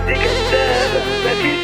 دي كدابة مفيش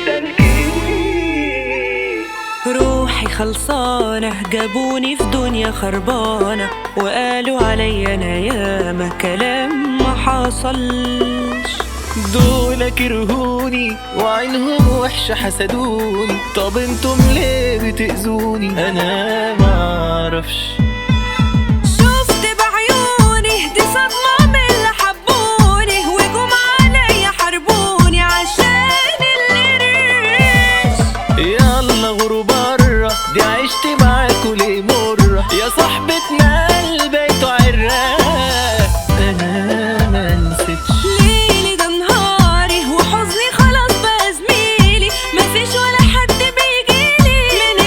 سالكين روحي خلصانة جابوني في دنيا خربانة وقالوا عليا انا ياما كلام ما حصلش دول كرهوني وعينهم وحشة حسدوني طب انتم ليه بتأذوني انا معرفش شفت بعيوني دي صدمة من اللي حبوني وجم عليا حربوني عشان اللي ريش يلا غوروا برا دي عشت معاكوا ليه مرة يا صاحبتنا قلبيتوا عراق انا ما نسيتش ليلي ده نهاري وحزني خلاص بقى زميلي مفيش ولا حد بيجيلي من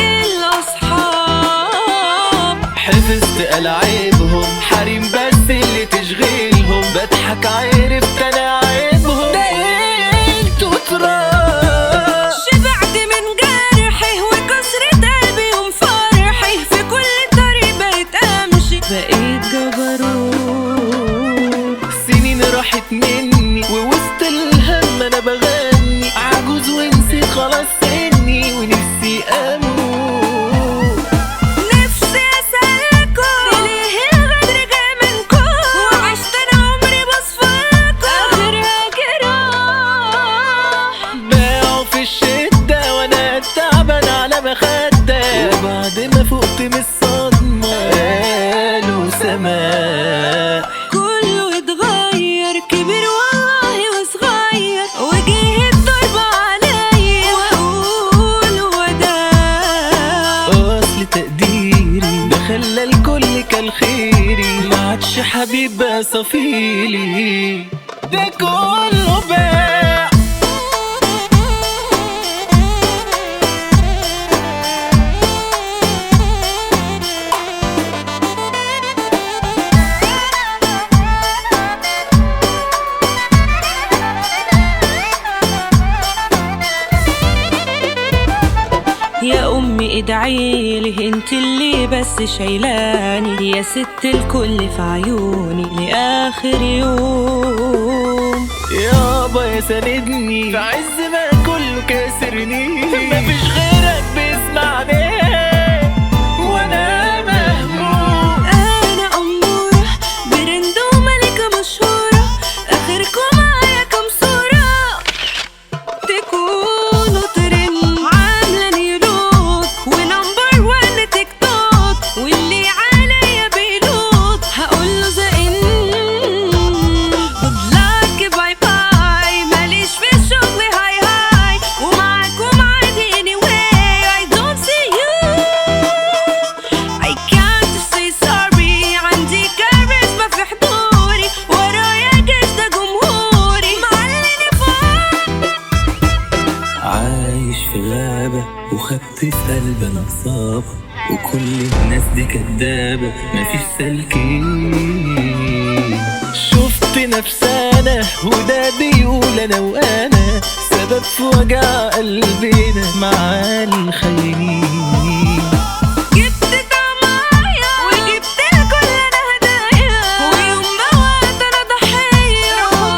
الاصحاب حفظت ألعابهم حريم بس اللي تشغلهم بضحك عرفت انا عيبهم بقيت تراب شبعت من جرحي وكسر قلبي ومفرحي في كل طريق بقيت امشي بقيت جبروت سنين راحت مني ووسط الهم انا بغني عجوز ونسيت خلاص سني ونفسي اموت نفسي اسالكم ليه الغدر جاي منكم وعشت انا عمري بصفاكم اخرها جراح باعوا في الشدة وانا تعبان على مخدة وبعد ما فقت من الصدمة قالوا سماح كله اتغير كبير والله وصغير وجه الضرب عليا واقول وداع اصل تقديري ده خلى الكل كالخيري ما عادش حبيب بقى صفيلي ده كله باع يا امي ادعيلي انت اللي بس شايلاني يا ست الكل في عيوني لاخر يوم يابا يا ساندني في عز ما كله كاسرني مفيش غيرك بيسمعني وانا مهموم انا اموره برند وملكه مشهوره اخركم معايا كام صوره تكونوا ترند عامله نيروك ونمبر وان تيك توك واللي عليا بيلوك هقول له زقن جود لك باي باي ماليش في الشغل هاي هاي ومعاكم عادي anyway I don't see you I can't say sorry عندي كاريزما في حضوري ورايا جيش ده جمهوري معلني فوق عايش في غابة وخدت في قلبي انا اصابة وكل الناس دي كدابة مفيش سالكين شفت نفسنا وده بيقول انا وانا سبب في وجع قلبنا مع الخاينين جبت طمايا وجبت لكل انا هدايا ويوم ما وقت انا ضحية هم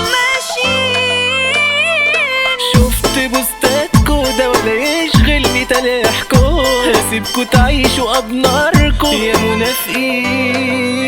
ماشيين شفت بوستاتكو ده ولا يشغلني تلاحكو هسيبكوا تعيشوا ابناركو يا منافقين